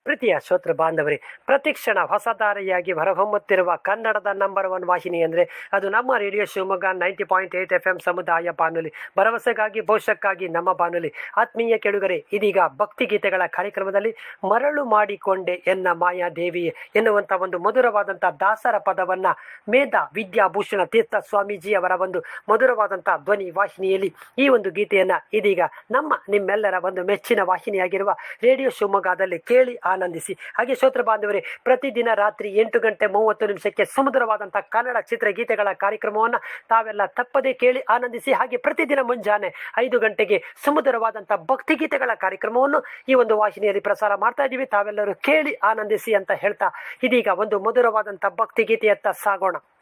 ಪ್ರೀತಿಯ ಶ್ರೋತೃ ಬಾಂಧವರೇ ಪ್ರತಿಕ್ಷಣ ಹೊಸದಾರಿಯಾಗಿ ಹೊರಹೊಮ್ಮುತ್ತಿರುವ ಕನ್ನಡದ ನಂಬರ್ ಒನ್ ವಾಹಿನಿ ಅಂದರೆ ಅದು ನಮ್ಮ radio Shivamogga ninety point eight F M ಸಮುದಾಯ ಬಾನುಲಿ ಭರವಸೆಗಾಗಿ ಭವಿಷ್ಯಕ್ಕಾಗಿ ನಮ್ಮ ಬಾನುಲಿ ಆತ್ಮೀಯ ಕೆಡುಗರೆ ಇದೀಗ ಭಕ್ತಿಗೀತೆಗಳ ಕಾರ್ಯಕ್ರಮದಲ್ಲಿ ಮರಳು ಮಾಡಿಕೊಂಡೆ ಎನ್ನ ಮಾಯಾದೇವಿ ಎನ್ನುವಂಥ ಒಂದು ಮಧುರವಾದಂಥ ದಾಸರ ಪದವನ್ನು ಮೇಧ ವಿದ್ಯಾಭೂಷಣ ತೀರ್ಥ ಸ್ವಾಮೀಜಿ ಅವರ ಒಂದು ಮಧುರವಾದಂಥ ಧ್ವನಿ ವಾಹಿನಿಯಲ್ಲಿ ಈ ಒಂದು ಗೀತೆಯನ್ನು ಇದೀಗ ನಮ್ಮ ನಿಮ್ಮೆಲ್ಲರ ಒಂದು ಮೆಚ್ಚಿನ ವಾಹಿನಿಯಾಗಿರುವ ರೇಡಿಯೋ ಶಿವಮೊಗ್ಗದಲ್ಲಿ ಕೇಳಿ ಆನಂದಿಸಿ ಹಾಗೆ ಶ್ರೋತೃ ಬಾಂಧವರೇ ಪ್ರತಿದಿನ ರಾತ್ರಿ ಎಂಟು ಗಂಟೆ ಮೂವತ್ತು ನಿಮಿಷಕ್ಕೆ ಸುಮಧುರವಾದಂಥ ಕನ್ನಡ ಚಿತ್ರಗೀತೆಗಳ ಕಾರ್ಯಕ್ರಮವನ್ನು ತಾವೆಲ್ಲ ತಪ್ಪದೇ ಕೇಳಿ ಆನಂದಿಸಿ ಹಾಗೆ ಪ್ರತಿದಿನ ಮುಂಜಾನೆ ಐದು ಗಂಟೆಗೆ ಸುಮಧುರವಾದಂಥ ಭಕ್ತಿಗೀತೆಗಳ ಕಾರ್ಯಕ್ರಮವನ್ನು ಈ ಒಂದು ವಾಹಿನಿಯಲ್ಲಿ ಪ್ರಸಾರ ಮಾಡ್ತಾ ಇದ್ದೀವಿ ತಾವೆಲ್ಲರೂ ಕೇಳಿ ಆನಂದಿಸಿ ಅಂತ ಹೇಳ್ತಾ ಇದೀಗ ಒಂದು ಮಧುರವಾದಂಥ ಭಕ್ತಿಗೀತೆಯತ್ತ ಸಾಗೋಣ